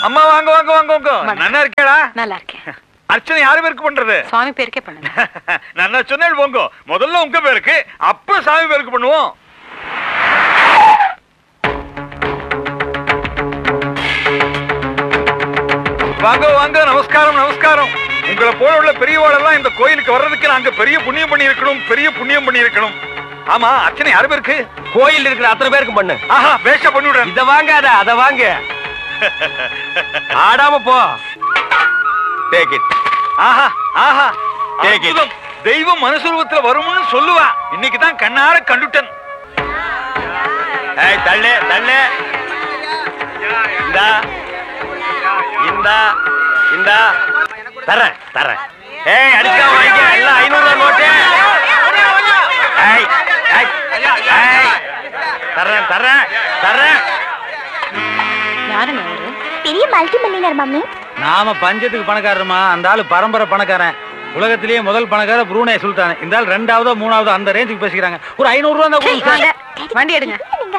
அம்மா வாங்க வாங்க வாங்க வாங்க வணக்கம். நன்னா இருக்கேடா நல்லா இருக்கேன் அர்ச்சனை யாரு பேருக்கு பண்றது சுவாமி பேருக்கே பண்ணுங்க நன்னா சொன்னேன் போங்க முதல்ல உங்க பேருக்கு அப்புறம் சாமி பேருக்கு பண்ணுவோம் வாங்க வாங்க நமஸ்காரம் நமஸ்காரம் உங்களை போல உள்ள பெரியவாளெல்லாம் இந்த கோயிலுக்கு வர்றதுக்கு நாங்க பெரிய புண்ணியம் பண்ணி இருக்கணும் பெரிய புண்ணியம் பண்ணி இருக்கணும் ஆமா அர்ச்சனை யாரு பேருக்கு கோயில் இருக்கிற அத்தனை பேருக்கும் பண்ணு ஆஹா பேஷா பண்ணிவிடுறேன் இத வாங்காத அத வாங்க ஆடாம போ டேக் இட் ஆஹா ஆஹா Take it. அற்புதம். தெய்வம் மனுஷரூபத்துல வரும்னு சொல்லுவா இன்னைக்கு தான் கண்ணார கண்டுட்டன் ஏய் தள்ளு தள்ளு இந்தா இந்தா இந்தா தரேன் தரேன் ஏய் அடிச்சா வாங்கிக்க எல்லாம் ஐநூறு ரூபாய் நோட்டு ஏய் ஏய் ஏய் தரேன் தரேன் தரேன் யாருங்க அவரு பெரிய மல்டி மில்லியனர் மம்மி நாம பஞ்சத்துக்கு பணக்காரருமா அந்த ஆளு பரம்பரை பணக்காரன் உலகத்திலேயே முதல் பணக்கார புரூனே சுல்தான் இந்த ஆள் ரெண்டாவதோ மூணாவதோ அந்த ரேஞ்சுக்கு பேசிக்கிறாங்க ஒரு ஐநூறு ரூபா தான் கொடுங்க. வாங்க வண்டி எடுங்க நீங்க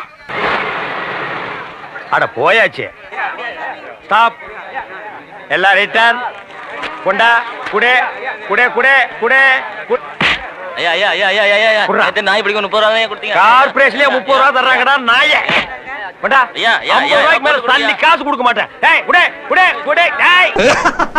அட போயாச்சு ஸ்டாப் எல்லாம் ரிட்டர்ன் கொண்டா குடே குடே குடே குடே ஐயா ஐயா ஐயா ஐயா ஐயா ஐயா குர்ரா. நேத்து நாய் பிடிக்கும் முப்பது ரூபாய் கொடுத்தீங்க கார்பரேஷன்லயே முப்பது ரூபா தர்றாங்கடா நாய கொண்டா ஐயா, ஐயா, ஐம்பது ஐயா, ரூபாய்க்கு மேல ஐம்பது தள்ளி காசு கொடுக்க மாட்டேன் ஏய் குடே குடே குடே ஏய்